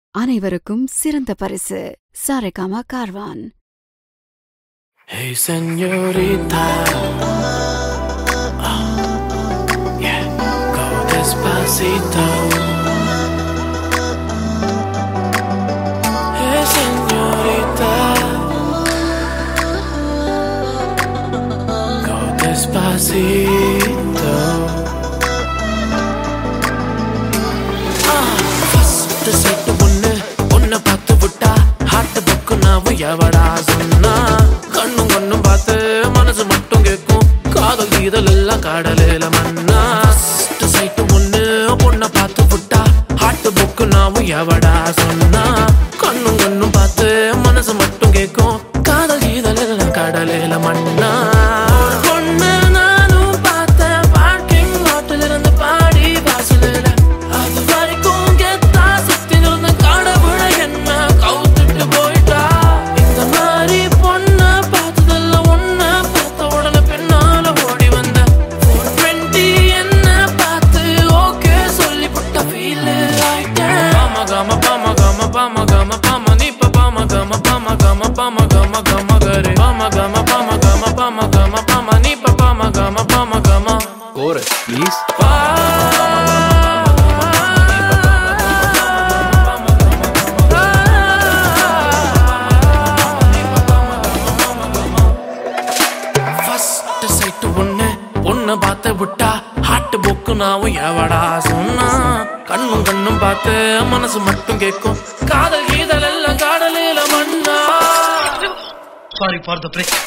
அனைவருக்கும் சிறந்த பரிசு Saregama Carvaan Hey, señorita. Oh, yeah, go despacito. Hey, señorita. Go despacito. First set ஒண்ணு ஒன்ன பார்த்து விட்டா ஹார்ட் புக்கு நான் எவடா சொன்னா கண்ணும் கண்ணும் பார்த்து மனசு மட்டும் கேட்கும் காதல் கீதல் எல்லாம் கடலில மண்ணா ஃபர்ஸ்ட் சைட்டு ஒண்ணு பொண்ண பார்த்து விட்டா ஹார்ட் புக்கு நான் எவடா சொன்னா கண்ணும் கண்ணும் பார்த்து மனசு மட்டும் கேட்கும் காதல் கீதல் எல்லாம் கடலில மண்ணா பொண்ணு நானும் பார்த்தேன் பார்க்கிங் ஹோட்டல் இருந்து பாடி வாசலில் அது வரைக்கும் கெத்தா சுத்தி நிறந்த கடவுள என்ன கவுத்துட்டு போயிட்டா இந்த மாதிரி பொண்ண பார்த்ததெல்லாம் ஒன்ன பார்த்த உடனே பின்னால ஓடி வந்த ஃபோர் டுவெண்ட்டி என்ன பார்த்து ஓகே சொல்லி புட்ட ஃபீல் ஆயிட்டேன் பாம காம பாம காம பாம காம பாம நீப்ப பாம காம பாம காம பாம காம காம கரு பாம காம பாம காம பாம காம பாம நீப்ப பாம காம பாம காம Chorus, please. ஃபர்ஸ்ட் சைட் ஒண்ணு பொண்ணு பார்த்து விட்டா ஹார்ட் புக்கு நாவும் எவடா சொன்னா கண்ணும் கண்ணும் பார்த்து மனசு மட்டும் கேட்கும் காதல் கீதல் எல்லாம் காதலில மண்ணா Sorry for the break.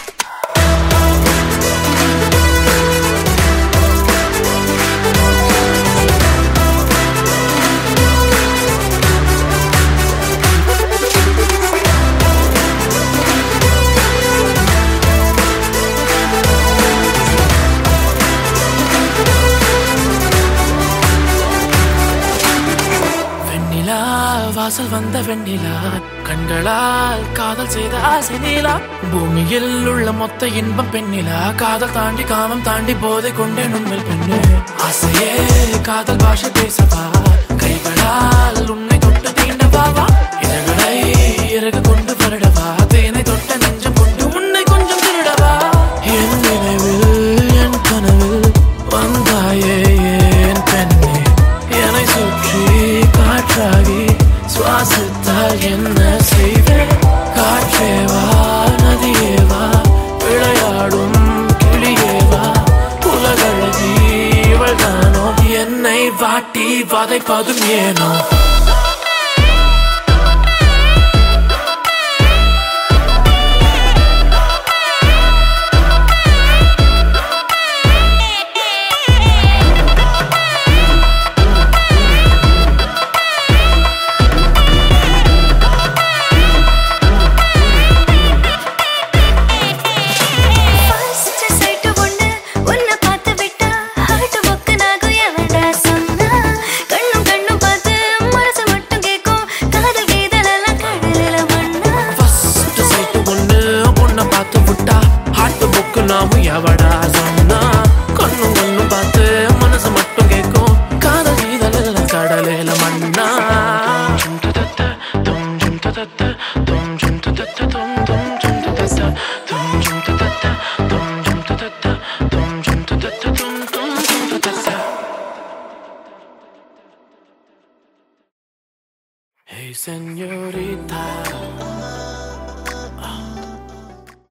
வெண்ணிலா வாசல் வந்த வெண்ணிலா கண்களால் காதல் செய்த ஆசை நீலா பூமியில் உள்ள மொத்த இன்பம் பெண்ணிலா காதல் தாண்டி காமம் தாண்டி போதை கொண்டேன் உண்மையில் பெண்ணு ஆசையே காதல் பாஷை பேசவா கைகளால் உன்னை தொட்டு தீண்டவா வா இதழ்களை இறகு கொண்டு வருடவா தேனை தொட்ட நெஞ்சம் கொண்டு உன்னை கொஞ்சம் திருடவா என் நினைவில் என் கனவில் வந்தாயே என் பெண்ணே என்னை சுற்றி காற்றாகி சுவாசித்தால் என்ன செய்வேன் காற்றேவா நதியேவா விளையாடும் கிளியேவா உலகழகி இவள்தானோ என்னை வாட்டி வதைப்பதும் ஏனோ ஃபர்ஸ்ட் சைட் ஒண்ணு உன்னை பார்த்து விட்டா ஹார்ட் புக்கு நாகும் எவன்டா சொன்னா கண்ணும் கண்ணும் பார்த்து மனசு மட்டும் கேட்கும் காதல் கீதல் எல்லாம் கடலில மண்ணா ஃபர்ஸ்ட் சைட் ஒண்ணு பொண்ண பார்த்து விட்டா ஹார்ட் புக்கு நாமும் எவடா சொன்னா கண்ணும் கண்ணும் பார்த்து மனசு மட்டும் கேட்கும் காதல் கீதல் எல்லாம் கடலில மண்ணா Hey, señorita.